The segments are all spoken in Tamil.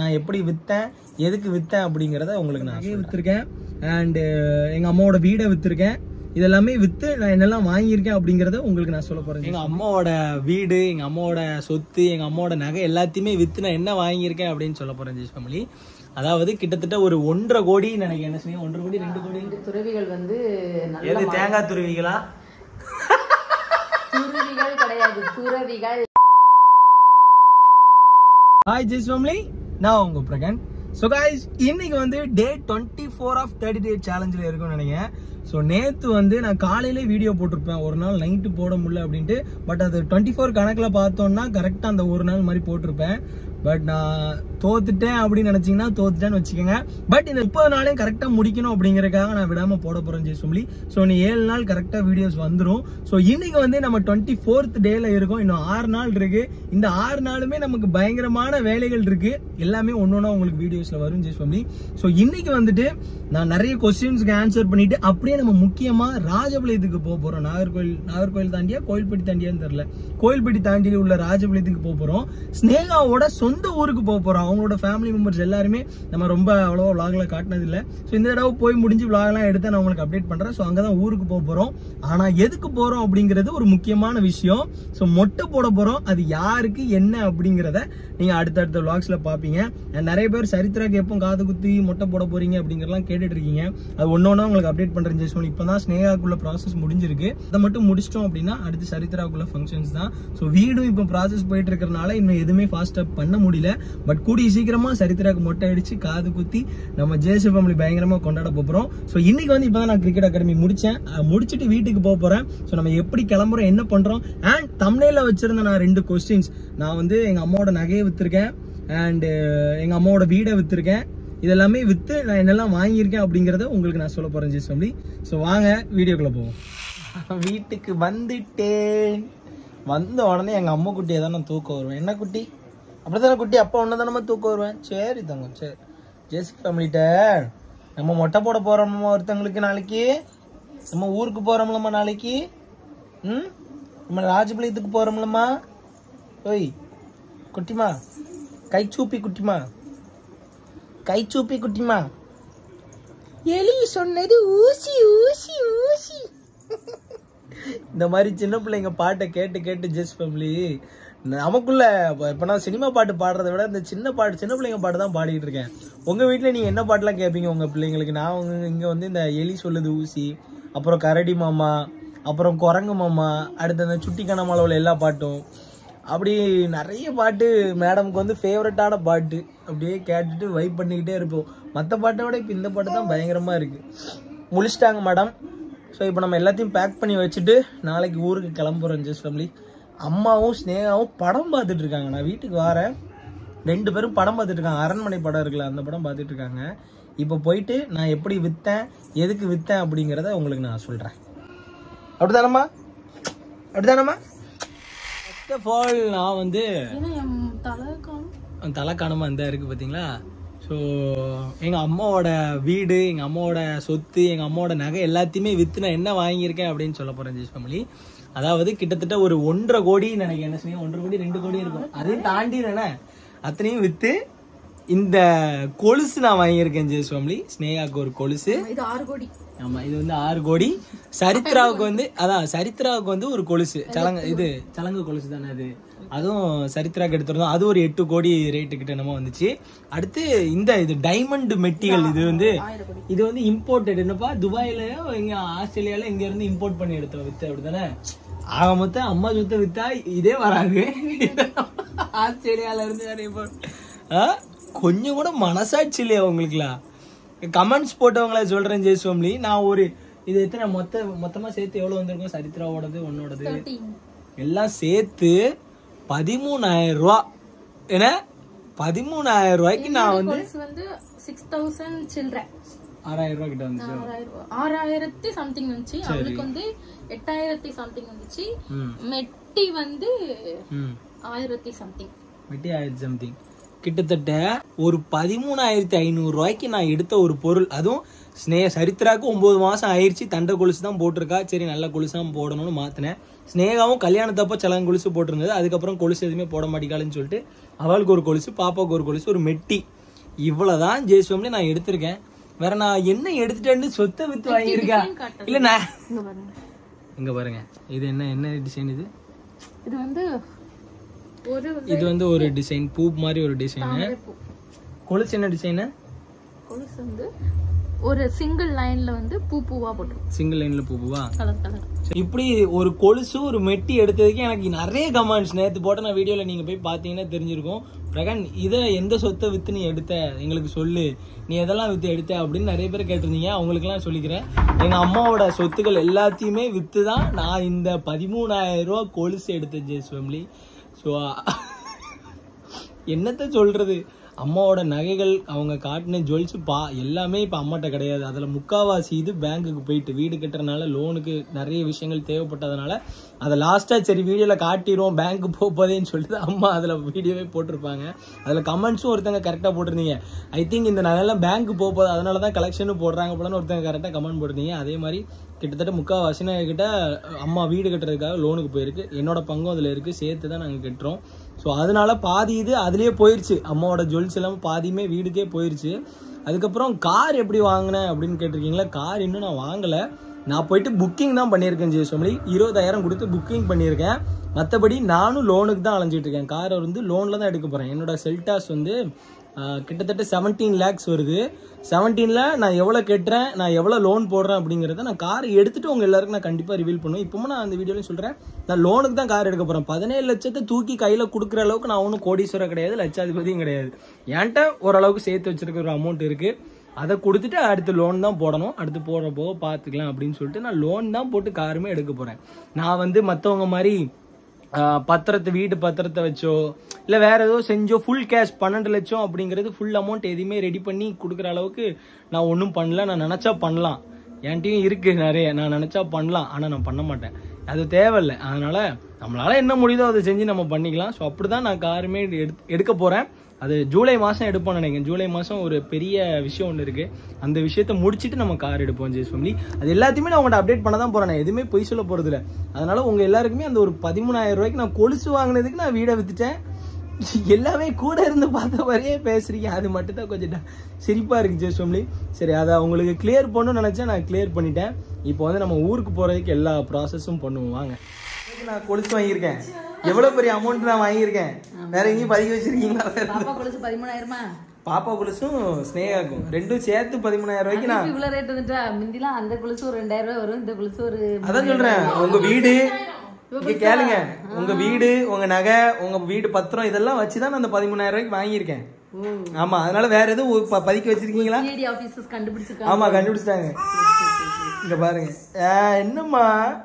நான் எப்படி விற்றேன் எதுக்கு விற்றேன் அப்படிங்கிறத உங்களுக்கு நான் விற்றுருக்கேன் அண்டு எங்கள் அம்மாவோட வீடை விற்றுருக்கேன் இதெல்லாமே விற்று நான் என்னெல்லாம் வாங்கியிருக்கேன் அப்படிங்கிறத உங்களுக்கு நான் சொல்ல போகிறேன் எங்கள் அம்மாவோட வீடு எங்கள் அம்மாவோட சொத்து எங்கள் அம்மாவோட நகை எல்லாத்தையுமே விற்று நான் என்ன வாங்கியிருக்கேன் அப்படின்னு சொல்ல போகிறேன் ஜெய்ஸ் ஃபேமிலி அதாவது கிட்டத்தட்ட ஒரு ஒன்றரை கோடி நினைக்கிறேன் என்ன சொன்னீங்க ஒன்றரை கோடி ரெண்டு கோடி ரெண்டு துறவிகள் வந்து நல்ல எது தேங்காய் துருவிகளா துறவிகள் கிடையாது துறவிகள் ஹாய் ஜெய்ஸ் ஃபேமிலி நான் உங்க பிரகன் ஸோ காய்ஸ் இன்னைக்கு வந்து day twenty four of thirty day சேலஞ்சில் இருக்கும்னு நினைக்கிறேன் ஸோ நேற்று வந்து நான் காலையிலே வீடியோ போட்டிருப்பேன் ஒரு நாள் நைட்டு போட முடியல அப்படின்ட்டு பட் அது டுவெண்ட்டி ஃபோர் கணக்கில் பார்த்தோம்னா கரெக்டாக அந்த ஒரு நாள் மாதிரி போட்டிருப்பேன் பட் நான் தோத்துட்டேன் அப்படின்னு நினைச்சீங்கன்னா தோத்துட்டேன்னு வச்சுக்கோங்க பட் இந்த முப்பது நாளையும் கரெக்டாக முடிக்கணும் அப்படிங்கறதுக்காக நான் விடாம போட போறேன் ஜெய் சொல்லி ஸோ நீ ஏழு நாள் கரெக்டாக வீடியோஸ் வந்துடும் ஸோ இன்னைக்கு வந்து நம்ம டுவெண்ட்டி ஃபோர்த் டேல இருக்கோம் இன்னும் ஆறு நாள் இருக்கு இந்த ஆறு நாளுமே நமக்கு பயங்கரமான வேலைகள் இருக்கு எல்லாமே ஒன்னொன்னா உங்களுக்கு வீடியோஸ்ல வரும் ஜெய் சொல்லி ஸோ இன்னைக்கு வந்துட்டு நான் நிறைய கொஸ்டின்ஸ்க்கு ஆன்சர் பண்ணிட்டு அப்படியே நம்ம முக்கியமா ராஜபாளையத்துக்கு போக போறோம் நாகர்கோவில் நாகர்கோவில் தாண்டியா கோயில்பட்டி தாண்டியான்னு தெரியல கோயில்பட்டி தாண்டி உள்ள ராஜபாளையத்துக்கு போக போறோம் ஸ்னேகாவோட சொந்த ஊருக்கு போக போறோம் அவங்களோட ஃபேமிலி மெம்பர்ஸ் எல்லாருமே நம்ம ரொம்ப அவ்வளோவா விளாக்ல காட்டினது இல்லை ஸோ இந்த தடவை போய் முடிஞ்சு விளாக்லாம் எடுத்து நான் உங்களுக்கு அப்டேட் பண்றேன் ஸோ அங்கதான் ஊருக்கு போக போறோம் ஆனா எதுக்கு போறோம் அப்படிங்கிறது ஒரு முக்கியமான விஷயம் ஸோ மொட்டை போட போறோம் அது யாருக்கு என்ன அப்படிங்கிறத நீங்க அடுத்தடுத்த விளாக்ஸ்ல பாப்பீங்க And நிறைய பேர் சரித்திராக்கு எப்போ காது குத்தி மொட்டை போட போறீங்க அப்படிங்கறதெல்லாம் கேட்டுட்டு இருக்கீங்க அது ஒன்னொன்னா உங்களுக்கு அப்டேட் பண்றேன் ஜெய்சோன் இப்பதான் ஸ்னேகாக்குள்ள ப்ராசஸ் முடிஞ்சிருக்கு அதை மட்டும் முடிச்சிட்டோம் அப்படின்னா அடுத்து சரித்திராக்குள்ள ஃபங்க்ஷன்ஸ் தான் ஸோ வீடும் இப்போ ப்ராசஸ் போயிட்டு இருக்கிறனால இன்னும் எதுவுமே ஃபாஸ்டா பண்ண முடியல பட் கூடிய சீக்கிரமா சரித்திராக்கு மொட்டை அடிச்சு காது குத்தி நம்ம ஜேசு ஃபேமிலி பயங்கரமா கொண்டாட போறோம் ஸோ இன்னைக்கு வந்து இப்பதான் நான் கிரிக்கெட் அகாடமி முடிச்சேன் அஹ் முடிச்சிட்டு வீட்டுக்கு போக போறேன் ஸோ நம்ம எப்படி கிளம்புறோம் என்ன பண்றோம் அண்ட் தமிழ்ல வச்சிருந்த நான் ரெண்டு கொஸ்டின்ஸ் நான் வந்து எங்க அம்மாவோட நகையை வித்திருக்கேன் அண்ட் எங்க அம்மாவோட வீடை வித்திருக்கேன் இதெல்லாமே வித்து நான் என்னெல்லாம் வாங்கியிருக்கேன் அப்படிங்கறத உங்களுக்கு நான் சொல்ல போறேன் ஜெஸ் ஃபேமிலி ஸோ வாங்க வீடியோக்குள்ள போவோம் வீட்டுக்கு வந்துட்டேன் வந்த உடனே எங்க அம்மா குட்டியை தான் நான் தூக்க வருவேன் என்ன குட்டி அப்படித்தானே குட்டி அப்பா ஒன்று தானே தூக்க வருவேன் சரி தங்க சரி ஜெஸ்க் ஃபேமிலிட்ட நம்ம மொட்டை போட போறோம்மா ஒருத்தங்களுக்கு நாளைக்கு நம்ம ஊருக்கு போறோம்லம்மா நாளைக்கு ம் நம்ம ராஜபாளையத்துக்கு போறோம்லம்மா ஓய் குட்டிமா கை சூப்பி குட்டிமா கை சூப்பி குட்டிமா எலி சொன்னது ஊசி ஊசி ஊசி இந்த மாதிரி சின்ன பிள்ளைங்க பாட்டை கேட்டு கேட்டு ஜெஸ் ஃபேமிலி நமக்குள்ள இப்போ நான் சினிமா பாட்டு பாடுறதை விட இந்த சின்ன பாட்டு சின்ன பிள்ளைங்க பாட்டு தான் பாடிட்டு இருக்கேன் உங்க வீட்டில் நீங்க என்ன பாட்டுலாம் கேட்பீங்க உங்க பிள்ளைங்களுக்கு நான் உங்க இங்க வந்து இந்த எலி சொல்லுது ஊசி அப்புறம் கரடி மாமா அப்புறம் குரங்கு மாமா அடுத்து அந்த சுட்டி கணமால உள்ள எல்லா பாட்டும் அப்படி நிறைய பாட்டு மேடம்க்கு வந்து ஃபேவரட்டான பாட்டு அப்படியே கேட்டுட்டு வைப் பண்ணிக்கிட்டே இருப்போம் மற்ற பாட்டை விட இப்போ இந்த பாட்டு தான் பயங்கரமா இருக்கு முடிச்சிட்டாங்க மேடம் ஸோ இப்போ நம்ம எல்லாத்தையும் பேக் பண்ணி வச்சுட்டு நாளைக்கு ஊருக்கு கிளம்புறோம் ஜெஸ் ஃபேமிலி அம்மாவும் ஸ்னேகாவும் படம் பார்த்துட்டு இருக்காங்க நான் வீட்டுக்கு வரேன் ரெண்டு பேரும் படம் பார்த்துட்டு இருக்காங்க அரண்மனை படம் இருக்குல்ல அந்த படம் பார்த்துட்டு இருக்காங்க இப்போ போயிட்டு நான் எப்படி விற்றேன் எதுக்கு விற்றேன் அப்படிங்கிறத உங்களுக்கு நான் சொல்கிறேன் அப்படிதானம்மா அப்படிதானம்மா ஃபர்ஸ்ட் ஆஃப் ஆல் நான் வந்து ஏன்னா என் தலைக்கான தலைக்காணமாக இந்த இருக்குது பார்த்தீங்களா ஸோ எங்கள் அம்மாவோட வீடு எங்கள் அம்மாவோட சொத்து எங்கள் அம்மாவோட நகை எல்லாத்தையுமே விற்று நான் என்ன வாங்கியிருக்கேன் அப்படின்னு சொல்ல போகிறேன் ஜெய்ஸ் ஃபேமிலி அதாவது கிட்டத்தட்ட ஒரு ஒன்றரை கோடி நினைக்கிறேன் என்ன சொன்னீங்க ஒன்றரை கோடி ரெண்டு கோடி இருக்கும் அதையும் தாண்டி தானே அத்தனையும் விற்று இந்த கொலுசு நான் வாங்கியிருக்கேன் ஜெய்ஸ் ஃபேமிலி ஸ்னேகாவுக்கு ஒரு கொலுசு இது ஆறு கோடி ஆமா இது வந்து ஆறு கோடி சரித்ராவுக்கு வந்து அதான் சரித்ராவுக்கு வந்து ஒரு கொலுசு சலங்க இது சலங்க கொலுசு தானே அது அதுவும் சரித்ராக்கு எடுத்திருந்தோம் அது ஒரு எட்டு கோடி ரேட்டு கிட்ட என்னமோ வந்துச்சு அடுத்து இந்த இது டைமண்ட் மெட்டிகள் இது வந்து இது வந்து இம்போர்ட்டட் என்னப்பா துபாயிலயோ இங்க ஆஸ்திரேலியால இங்க இருந்து இம்போர்ட் பண்ணி எடுத்தோம் வித்து அப்படிதானே ஆக மொத்தம் அம்மா சொத்தை வித்தா இதே வராது ஆஸ்திரேலியால இருந்து வேற import. ஆ? கொஞ்சம் கூட மனசாட்சி இல்லையா உங்களுக்குலாம் கமெண்ட்ஸ் போட்டவங்கள சொல்றேன் ஜெயசுவம்லி நான் ஒரு இது எத்தனை மொத்த மொத்தமா சேர்த்து எவ்வளவு வந்திருக்கும் சரித்ராவோடது உன்னோடது எல்லாம் சேர்த்து பதிமூணாயிரம் ரூபா என்ன பதிமூணாயிரம் ரூபாய்க்கு நான் வந்து கொலுசு வந்து சிக்ஸ் தௌசண்ட் சில்ட்ர ஆறாயிரம் ரூபாய் கிட்ட வந்துச்சு ஆறாயிரத்தி சம்திங் வந்துச்சு அவளுக்கு வந்து எட்டாயிரத்தி சம்திங் வந்துச்சு ம். மெட்டி வந்து ம் ஆயிரத்தி சம்திங் வெட்டி ஆயிரத்தி சம்திங் கிட்டத்தட்ட ஒரு பதிமூணாயிரத்தி ஐநூறு ரூபாய்க்கு நான் எடுத்த ஒரு பொருள் அதுவும் ஸ்னே சரித்திராக்கு ஒன்பது மாசம் ஆயிடுச்சு தண்டை கொலுசு தான் போட்டிருக்கா சரி நல்ல கொலுசு தான் போடணும்னு மாத்தினேன் ஸ்னேகாவும் கல்யாணத்தப்போ சலங்க கொலுசு போட்டிருந்தது அதுக்கப்புறம் கொலுசு எதுவுமே போட மாட்டேங்காளுன்னு சொல்லிட்டு அவளுக்கு ஒரு கொலுசு பாப்பாவுக்கு ஒரு கொலுசு ஒரு மெட்டி இவ்வளவுதான் ஜெயசுவம்ல நான் எடுத்திருக்கேன் வேற நான் என்ன எடுத்துட்டேன்னு சொத்தை வித்து வாங்கியிருக்கா இல்ல நான் இங்க பாருங்க இங்க பாருங்க இது என்ன என்ன டிசைன் இது இது வந்து ஒரு இது வந்து ஒரு டிசைன் பூ மாதிரி ஒரு டிசைன் பூ. கொலுசு என்ன டிசைனு கொலுசு வந்து ஒரு சிங்கிள் லைன்ல வந்து பூ பூவா போட்டு சிங்கிள் லைன்ல பூ பூவா கலர் கலர் இப்படி ஒரு கொலுசு ஒரு மெட்டி எடுத்ததுக்கு எனக்கு நிறைய கமெண்ட்ஸ் நேத்து போட்ட நான் வீடியோல நீங்க போய் பாத்தீங்கன்னா தெரிஞ்சிருக்கும் பிரகன் இதை எந்த சொத்தை வித்து நீ எடுத்த எங்களுக்கு சொல்லு நீ எதெல்லாம் வித்து எடுத்த அப்படின்னு நிறைய பேர் கேட்டிருந்தீங்க அவங்களுக்குலாம் சொல்லிக்கிறேன் எங்க அம்மாவோட சொத்துக்கள் எல்லாத்தையுமே வித்து தான் நான் இந்த பதிமூணாயிரம் ரூபாய் கொலுசு எடுத்தேன் ஜெஸ் ஃபேமிலி ஸோ என்னத்த சொல்றது அம்மாவோட நகைகள் அவங்க காட்டின ஜுவல்ஸ் பா எல்லாமே இப்போ அம்மாட்ட கிடையாது அதில் முக்காவாசி இது பேங்க்குக்கு போயிட்டு வீடு கட்டுறதுனால லோனுக்கு நிறைய விஷயங்கள் தேவைப்பட்டதுனால அதை லாஸ்ட்டாக சரி வீடியோவில் காட்டிடுவோம் பேங்க் போதேன்னு சொல்லிட்டு அம்மா அதில் வீடியோவே போட்டிருப்பாங்க அதில் கமெண்ட்ஸும் ஒருத்தங்க கரெக்டாக போட்டிருந்தீங்க ஐ திங்க் இந்த நகையெல்லாம் பேங்க் போகுது அதனால தான் கலெக்ஷனும் போடுறாங்க போலன்னு ஒருத்தங்க கரெக்டாக கமெண்ட் போட்டிருந்தீங்க அதே மாதிரி கிட்டத்தட்ட முக்கால்வாசி கிட்ட அம்மா வீடு கட்டுறதுக்காக லோனுக்கு போயிருக்கு என்னோட பங்கும் அதில் இருக்கு சேர்த்து தான் நாங்கள் கட்டுறோம் ஸோ அதனால பாதி இது அதுலயே போயிருச்சு அம்மாவோட ஜுவல்ஸ் எல்லாம் பாதியுமே வீடுக்கே போயிருச்சு அதுக்கப்புறம் கார் எப்படி வாங்கினேன் அப்படின்னு கேட்டிருக்கீங்களா கார் இன்னும் நான் வாங்கலை நான் போயிட்டு புக்கிங் தான் பண்ணியிருக்கேன் ஜெயசோமலி இருபதாயிரம் கொடுத்து புக்கிங் பண்ணியிருக்கேன் மற்றபடி நானும் லோனுக்கு தான் அலைஞ்சிட்டு இருக்கேன் காரை வந்து லோனில் தான் எடுக்க போகிறேன் என்னோட செல்டாஸ் வந்து ஆஹ், கிட்டத்தட்ட செவன்டீன் லேக்ஸ் வருது செவன்டீனில் நான் எவ்வளோ கட்டுறேன் நான் எவ்வளோ லோன் போடுறேன் அப்படிங்கிறத நான் கார் எடுத்துட்டு உங்க எல்லாருக்கும் நான் கண்டிப்பாக ரிவீல் பண்ணுவேன் இப்பவும் நான் அந்த வீடியோலையும் சொல்கிறேன் நான் லோனுக்கு தான் கார் எடுக்க போகிறேன் பதினேழு லட்சத்தை தூக்கி கையில் கொடுக்குற அளவுக்கு நான் ஒன்றும் கோடீஸ்வரர் கிடையாது லட்சாதிபதியும் கிடையாது என்கிட்ட ஓரளவுக்கு சேர்த்து வச்சிருக்க ஒரு அமௌண்ட் இருக்குது அதை கொடுத்துட்டு அடுத்து லோன் தான் போடணும் அடுத்து போடுறப்போ பார்த்துக்கலாம் அப்படின்னு சொல்லிட்டு நான் லோன் தான் போட்டு காருமே எடுக்க போகிறேன் நான் வந்து மற்றவங்க மாதிரி ஆஹ், பத்திரத்தை வீட்டு பத்திரத்தை வச்சோ இல்லை வேற ஏதோ செஞ்சோ ஃபுல் கேஷ் பன்னெண்டு லட்சம் அப்படிங்கிறது ஃபுல் அமௌண்ட் எதுவுமே ரெடி பண்ணி கொடுக்குற அளவுக்கு நான் ஒன்றும் பண்ணல நான் நினச்சா பண்ணலாம் என்கிட்டயும் இருக்கு நிறைய நான் நினச்சா பண்ணலாம் ஆனால் நான் பண்ண மாட்டேன் அது தேவையில்லை அதனால நம்மளால என்ன முடியுதோ அதை செஞ்சு நம்ம பண்ணிக்கலாம் ஸோ அப்படிதான் நான் காருமே எடுத்து எடுக்க போறேன் அது ஜூலை மாசம் எடுப்போம்னு நினைக்கிறேன் ஜூலை மாசம் ஒரு பெரிய விஷயம் ஒன்று இருக்கு அந்த விஷயத்த முடிச்சிட்டு நம்ம கார் எடுப்போம் ஜெய்ஸ் ஃபேமிலி அது எல்லாத்தையுமே நான் உங்கள்கிட்ட அப்டேட் பண்ண தான் போறேன் நான் எதுவுமே பொய் சொல்ல போறது இல்ல அதனால உங்க எல்லாருக்குமே அந்த ஒரு பதிமூணாயிரம் ரூபாய்க்கு நான் கொலுசு வாங்கினதுக்கு நான் வீடை வித்துட்டேன் எல்லாமே கூட இருந்து பார்த்த மாதிரியே பேசுறீங்க அது மட்டும் தான் கொஞ்சம் ட- சிரிப்பா இருக்கு ஜெய்ஸ் ஃபேமிலி சரி அதை உங்களுக்கு கிளியர் பண்ணணும்னு நினைச்சேன் நான் கிளியர் பண்ணிட்டேன் இப்போ வந்து நம்ம ஊருக்கு போறதுக்கு எல்லா ப்ராசஸும் பண்ணுவோம் வாங்க நான் கொலுசு வாங்கியிருக்கேன் எவ்வளவு பெரிய அமௌண்ட் நான் வாங்கியிருக்கேன் வேற எங்கேயும் பதிவு வச்சிருக்கீங்களா வேற பாப்பா கொலுசு பதிமூணாயிரமா பாப்பா கொலுசும் ஸ்னேகாக்கும் ரெண்டும் சேர்த்து பதிமூணாயிரம் ரூபாய்க்கு நான் இவ்வளவு ரேட் வந்துட்டா முந்திலாம் அந்த கொலுசு ஒரு ரெண்டாயிரம் ரூபாய் வரும் இந்த கொலுசு ஒரு அதான் சொல்றேன் உங்க வீடு இங்க கேளுங்க உங்க வீடு உங்க நகை உங்க வீடு பத்திரம் இதெல்லாம் வச்சுதான் நான் அந்த பதிமூணாயிரம் ரூபாய்க்கு வாங்கியிருக்கேன் ஆமா அதனால வேற எதுவும் ப- பதுக்கி வச்சிருக்கீங்களா சிஐடி ஆபீசர்ஸ் கண்டுபிடிச்சிருக்காங்க ஆமா கண்டுபிடிச்சிட்டாங்க இங்க பாருங்க ஆ, என்னம்மா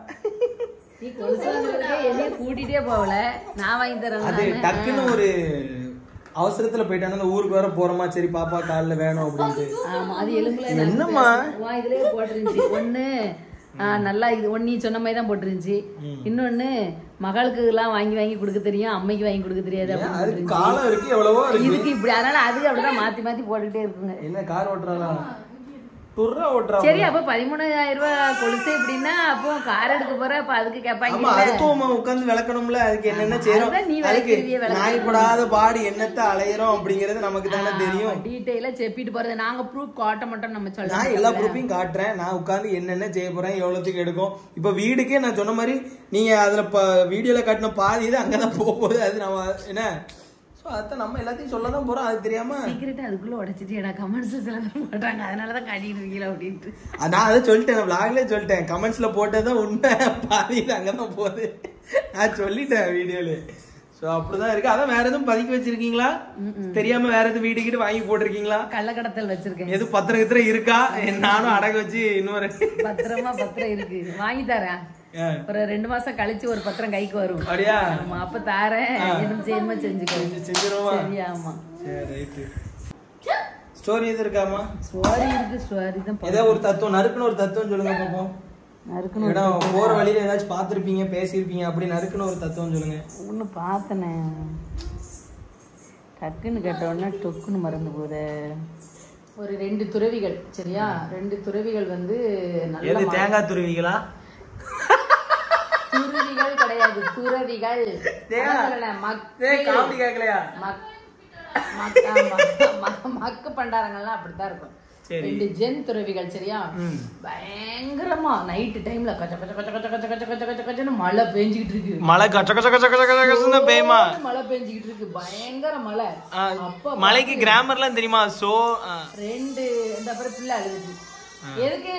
நீ கொலுசு வாங்குறதுக்கே என்னைய கூட்டிட்டே போகல நான் வாங்கி தரேன் அது டக்குன்னு ஒரு அவசரத்துல போயிட்டாங்க அந்த ஊருக்கு வேற போறோமா சரி பாப்பா காலைல வேணும் அப்படின்ட்டு ஆமா அது எலும்புல என்னம்மா வா இதுலயே போட்டிருந்துச்சு ஒண்ணு ஆ, நல்லா இது ஒன்னு நீ சொன்ன மாதிரி தான் போட்டிருந்துச்சு இன்னொன்னு மகளுக்கு எல்லாம் வாங்கி வாங்கி கொடுக்க தெரியும் அம்மைக்கு வாங்கி கொடுக்க தெரியாது அப்படின்னு அதுக்கு காலம் இருக்கு எவ்வளவோ இருக்கு இதுக்கு இப்படி அதனால அதுக்கு அப்படிதான் மாத்தி மாத்தி போட்டுக்கிட்டே இருக்குங்க என்ன கார் ஓட்டுறாளா துர்ரா ஓட்டுறா சரி அப்ப பதிமூணாயிரம் ரூபாய் கொலுசு எப்படின்னா அப்போ கார் எடுக்க போற அப்ப அதுக்கு ஆமா கேட்பாங்க அதுக்கும் உட்காந்து விளக்கணும்ல அதுக்கு என்னென்ன செய்யறோம் அதுதான் நீ அதுக்கு விளக்கிடுவியே, விளக்கு. நாய்ப்படாத பாடு என்னத்த அலையறோம் அப்படிங்கறது நமக்கு தானே தெரியும் டீட்டெயிலா செப்பிட்டு போறது நாங்க ப்ரூஃப் காட்ட மாட்டோம் நம்ம நான் சொல்லலாம் எல்லா ப்ரூஃபையும் காட்டுறேன் நான் உட்காந்து என்னென்ன செய்ய போறேன் எவ்வளவுக்கு எடுக்கும் இப்ப வீடுக்கே நான் சொன்ன மாதிரி நீங்க அதுல ப- வீடியோல காட்டின பாதி இது அங்கதான் போக போகுது அது நம்ம என்ன சோ அதான் நம்ம எல்லாத்தையும் சொல்ல தான் போறோம் அது தெரியாம சீக்கிரட் அதுக்குள்ள உடைச்சிட்டு ஏடா கமெண்ட்ஸ் சில பேர் போட்டாங்க அதனாலதான் காட்டிட்டு இருக்கீங்களா அப்படின்ட்டு அஹ் நான் அதை சொல்லிட்டேன் நான் vlogலயே சொல்லிட்டேன் கமெண்ட்ஸ்ல போட்டதான் உண்மை பாதி இது அங்கதான் போகுது நான் சொல்லிட்டேன் வீடியோல சோ அப்படிதான் இருக்கு அதான் வேற எதுவும் பதுக்கி வச்சிருக்கீங்களா தெரியாம வேற எதுவும் வீடு கீடு வாங்கி போட்டிருக்கீங்களா கள்ளக்கடத்தல் வச்சிருக்கேன் எது பத்திரம் கித்திரம் இருக்கா நானும் அடகு வச்சு இன்னொரு பத்திரமா பத்திரம் இருக்கு வாங்கி தரேன் ஆ, ஒரு ரெண்டு மாசம் கழிச்சு ஒரு பத்திரம் கைக்கு வரும் அப்படியா ஆமா அப்ப தாரேன் என்ன செய்யணுமோ செஞ்சுக்கோ செஞ்சு- செஞ்சிருவோமா சரி ஆமா சரி ரைட்டு ஸ்டோரி எது இருக்காமா ஸ்டோரி இருக்கு ஸ்டோரி தான் ஏதோ ஒரு தத்துவம் நறுக்குன்னு ஒரு தத்துவம் சொல்லுங்க பாப்போம் நறுக்கணும் இடம் போற வழியில ஏதாச்சும் பார்த்திருப்பீங்க பேசியிருப்பீங்க அப்படி நறுக்குன்னு ஒரு தத்துவம் சொல்லுங்க ஒண்ணு பார்த்தனே டக்குன்னு கேட்ட உடனே டொக்குன்னு மறந்து போகுது ஒரு ரெண்டு துறவிகள் சரியா ரெண்டு துறவிகள் வந்து நல்ல எது தேங்காய் துருவிகளா துறவிகள் கிடையாது துறவிகள் தேவா. அதான் சொல்லல, ஏய் மக்கள் காமெடி கேட்கலையா மக்- மக்க- ஆமா, ம- மக்கு பண்டாரங்கள்லாம் அப்படித்தான் இருக்கும் சரி. ரெண்டு ஜென் துறவிகள் சரியா ம். பயங்கரமா நைட்டு டைம்ல கச்ச கச்ச கச்ச கச்ச கச்ச கச்ச கச்ச கச்ச கச்சன்னு மழை பெஞ்சுக்கிட்டு இருக்கு மழை கச்ச கச்ச கச்ச கச்ச கச்ச கச்சன்னு பெய்யுமா ஜோரு மழை பெஞ்சுக்கிட்டு இருக்கு பயங்கர மழை ஆ, அப்ப மலைக்கு கிராமர்லாம் தெரியுமா சோ ஆ, ரெண்டு இந்த அப்புறம் பிள்ளை அழுகுது எதுக்கு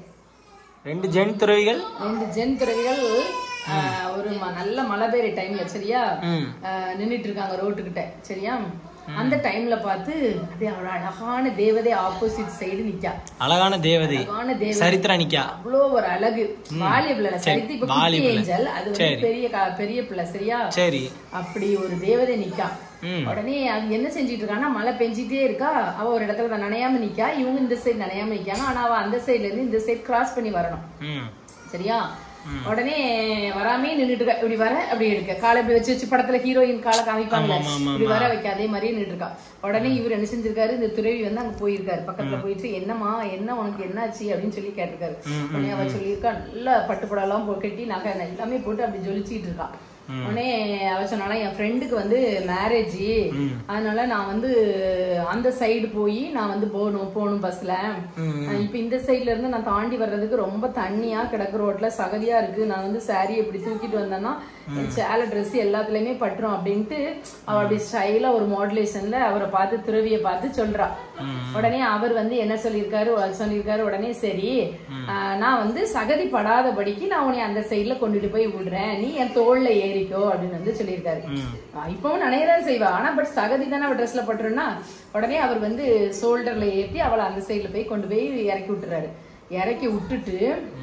ரெண்டு ஜென் துறவிகள் ரெண்டு ஜென் துறவிகள் ஆ, ஒரு ம- நல்ல மழை பெய்யுற டைம்ல சரியா ம் ஆ, நின்னுட்டு இருக்காங்க ரோட்டுக்கிட்ட சரியா அந்த டைம்ல பார்த்து அப்படியே அவள அழகான தேவதை ஆப்போசிட் சைடு நிக்கா அழகான தேவதை அழகான தேவதை சரித்ரா நிக்கா அவ்வளோ ஒரு அழகு வாலிய பிள்ளை சரித்து இப்ப வாலிய குட்டி பிள்ளை. ஏஞ்சல் அது வந்து சரி. பெரிய கா- பெரிய பிள்ளை சரியா சரி அப்படி ஒரு தேவதை நிக்கா ம் உடனே அது என்ன செஞ்சிட்டு இருக்கான்னா மழை பெஞ்சிட்டே இருக்கா அவ ஒரு இடத்துல தான் நனையாம நிக்கா இவங்க இந்த சைடு நனையாம நிக்காங்க ஆனா அவ அந்த சைடுல இருந்து இந்த சைடு கிராஸ் பண்ணி வரணும் ம் சரியா உடனே வராமே நின்னுட்டு இருக்கா இப்படி வர அப்படி எடுக்க காலை இப்படி வச்சு வச்சு படத்துல ஹீரோயின் காலை காமிப்பாங்கல்ல ஆமா, ஆமா, இப்படி வர வைக்க அதே மாதிரியே நின்னுட்டு இருக்கா உடனே இவர் என்ன செஞ்சிருக்காரு இந்த துறவி வந்து அங்க போயிருக்காரு பக்கத்துல போயிட்டு என்னம்மா என்ன உனக்கு என்னாச்சு அப்படின்னு சொல்லி கேட்டிருக்காரு உடனே அவ சொல்லியிருக்கா நல்ல பட்டுப்படம் எல்லாம் போ- கட்டி நகை எல்லாமே போட்டு அப்படி ஜொலிச்சிட்டு இருக்கா உடனே அவ சொன்னாலும் என் ஃப்ரெண்டுக்கு வந்து மேரேஜ் அதனால நான் வந்து அந்த சைடு போய் நான் வந்து போகணும் போகணும் பஸ்ல அஹ் இப்ப இந்த சைடுல இருந்து நான் தாண்டி வர்றதுக்கு ரொம்ப தண்ணியா கிடக்கு ரோட்ல சகதியா இருக்கு நான் வந்து சாரி இப்படி தூக்கிட்டு வந்தேன்னா என் சேலை ட்ரெஸ் எல்லாத்துலயுமே பட்டுரும் அப்படின்ட்டு அவ அப்படி ஸ்டைலா ஒரு மாடுலேஷன்ல அவரை பார்த்து துறவியை பார்த்து சொல்றா உடனே அவர் வந்து என்ன சொல்லியிருக்காரு அவர் சொல்லியிருக்காரு உடனே சரி ஆஹ் நான் வந்து சகதி படாதபடிக்கு நான் உன்னை அந்த சைடுல கொண்டுட்டு போய் விடுறேன் நீ என் தோல்ல ஏறிக்கோ அப்படின்னு வந்து சொல்லியிருக்காரு ஆஹ் இப்பவும் நினையதான் செய்வா ஆனா பட் சகதி தானே அவ ட்ரெஸ்ல பட்டுருன்னா உடனே அவர் வந்து ஷோல்டர்ல ஏத்தி அவளை அந்த சைடுல போய் கொண்டு போய் இறக்கி விட்டுறாரு இறக்கி விட்டுட்டு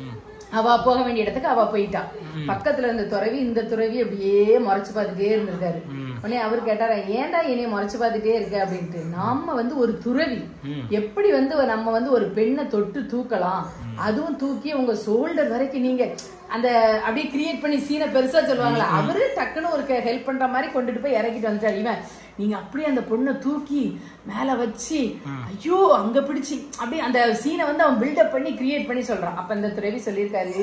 அவ போக வேண்டிய இடத்துக்கு அவ போயிட்டா பக்கத்துல இருந்த துறவி இந்த துறவி அப்படியே முறைச்சு பார்த்துட்டே இருந்திருக்காரு உடனே அவர் கேட்டாரா ஏன்டா என்னைய முறைச்சு பார்த்துட்டே இருக்க அப்படின்ட்டு நாம வந்து ஒரு துறவி எப்படி வந்து நம்ம வந்து ஒரு பெண்ணை தொட்டு தூக்கலாம் அதுவும் தூக்கி உங்க ஷோல்டர் வரைக்கும் நீங்க அந்த அப்படியே கிரியேட் பண்ணி சீனை பெருசா சொல்லுவாங்களா அவரு டக்குன்னு ஒரு ஹெல்ப் பண்ற மாதிரி கொண்டுட்டு போய் இறக்கிட்டு வந்துட்டாரு இவன் நீங்க அப்படியே அந்த பொண்ணை தூக்கி மேல வச்சு ஐயோ அங்க பிடிச்சி அப்படியே அந்த சீனை வந்து அவன் பில்டப் பண்ணி கிரியேட் பண்ணி சொல்றான் அப்ப அந்த துறவி சொல்லியிருக்காரு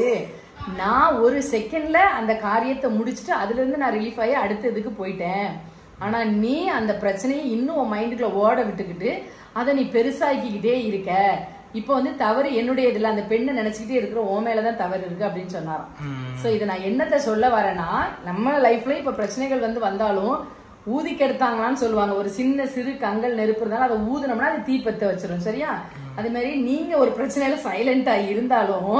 நான் ஒரு செகண்ட்ல அந்த காரியத்தை முடிச்சுட்டு அதுல இருந்து நான் ரிலீஃப் ஆகி அடுத்த இதுக்கு போயிட்டேன் ஆனா நீ அந்த பிரச்சனையை இன்னும் உன் மைண்டுக்குள்ள ஓட விட்டுக்கிட்டு அதை நீ பெருசாக்கிக்கிட்டே இருக்க இப்போ வந்து தவறு என்னுடைய இதுல அந்த பெண்ணை நினைச்சுக்கிட்டே இருக்கிற உன் மேலதான் தவறு இருக்கு அப்படின்னு சொன்னாராம் சோ இதை நான் என்னத்தை சொல்ல வரேன்னா நம்ம லைஃப்ல இப்ப பிரச்சனைகள் வந்து வந்தாலும் ஊதி கெடுத்தாங்களான்னு சொல்லுவாங்க ஒரு சின்ன சிறு கங்கல் நெருப்பு இருந்தாலும் அதை ஊதுனோம்னா அது தீப்பத்த வச்சிரும் சரியா அதே மாதிரி நீங்க ஒரு பிரச்சனையில சைலண்டா இருந்தாலும்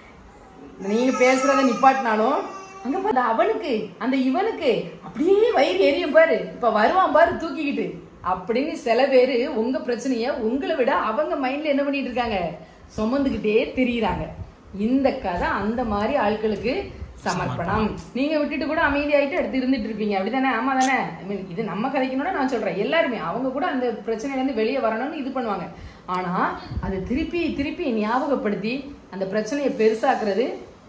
நீங்க பேசுறத நிப்பாட்டினாலும் அங்க பாரு அவனுக்கு அந்த இவனுக்கு அப்படியே வயிறு எரியும் பாரு இப்ப வருவான் பாரு தூக்கிக்கிட்டு அப்படின்னு சில பேரு உங்க பிரச்சனைய உங்களை விட அவங்க மைண்ட்ல என்ன பண்ணிட்டு இருக்காங்க சுமந்துகிட்டே திரியுறாங்க இந்த கதை அந்த மாதிரி ஆட்களுக்கு சமர்ப்பணம் நீங்க விட்டுட்டு கூட அமைதியாயிட்டு அடுத்து இருந்துட்டு இருப்பீங்க அப்படிதானே ஆமா தானே I mean, இது நம்ம கதைக்கணும்னா நான் சொல்றேன் எல்லாருமே அவங்க கூட அந்த பிரச்சனையில இருந்து வெளியே வரணும்னு இது பண்ணுவாங்க ஆனா அதை திருப்பி திருப்பி ஞாபகப்படுத்தி அந்த பிரச்சனையை பெருசாக்குறது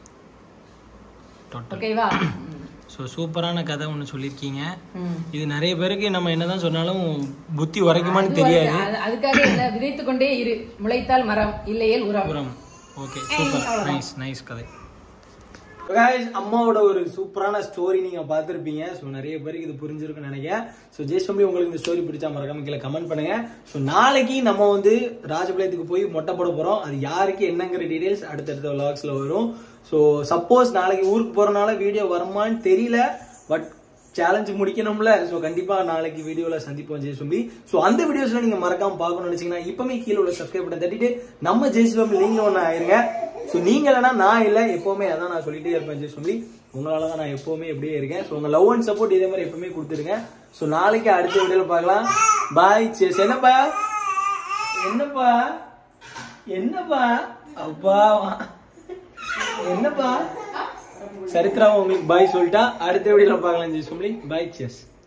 ஓகேவா ஸோ சூப்பரான கதை ஒன்று சொல்லியிருக்கீங்க ம். இது நிறைய பேருக்கு நம்ம என்னதான் சொன்னாலும் புத்தி உரைக்குமான்னு தெரியாது அது- அதுக்காக என்ன விதைத்து கொண்டே இரு முளைத்தால் மரம் இல்லையேல் உரம் புறம் ஓகே சூப்பர் நைஸ் நைஸ் கதை அம்மாவோட ஒரு சூப்பரான ஸ்டோரி நீங்க பார்த்திருப்பீங்க ஸோ நிறைய பேருக்கு இது புரிஞ்சிருக்கும்னு நினைக்கிறேன் ஸோ ஜெயஸ்வம்பி உங்களுக்கு இந்த ஸ்டோரி பிடிச்சா மறக்காம கீழே கமெண்ட் பண்ணுங்க ஸோ நாளைக்கு நம்ம வந்து ராஜபாளையத்துக்கு போய் மொட்டை போட போறோம் அது யாருக்கு என்னங்கிற டீடைல்ஸ் அடுத்தடுத்த விளாக்ஸ்ல வரும் ஸோ சப்போஸ் நாளைக்கு ஊருக்கு போறனால வீடியோ வருமான்னு தெரியல பட் சேலஞ்சு முடிக்கணும்ல ஸோ கண்டிப்பா நாளைக்கு வீடியோல சந்திப்போம் ஜெயசும்பி ஸோ அந்த வீடியோஸ்ல நீங்க மறக்காம பார்க்கணும்னு நினைச்சீங்கன்னா இப்பவுமே கீழே உள்ள சப்ஸ்கிரைப் பண்ண தட்டிட்டு நம்ம ஜெயசும்பி நீங்க ஒன்று ஆயிருங்க ஸோ நீங்க இல்லைன்னா நான் இல்லை எப்பவுமே அதான் நான் சொல்லிட்டே இருப்பேன் ஜெயசும்பி உங்களால தான் நான் எப்பவுமே எப்படியே இருக்கேன் ஸோ உங்க லவ் அண்ட் சப்போர்ட் இதே மாதிரி எப்பவுமே கொடுத்துருங்க ஸோ நாளைக்கு அடுத்த வீடியோல பார்க்கலாம் பாய் சேஸ் என்னப்பா என்னப்பா என்னப்பா அப்பா என்னப்பா சரித்ரா உங்களுக்கு பாய் சொல்லிட்டா அடுத்த வீடியோல பார்க்கலாம் ஜெயசும்பி பாய் சேஸ்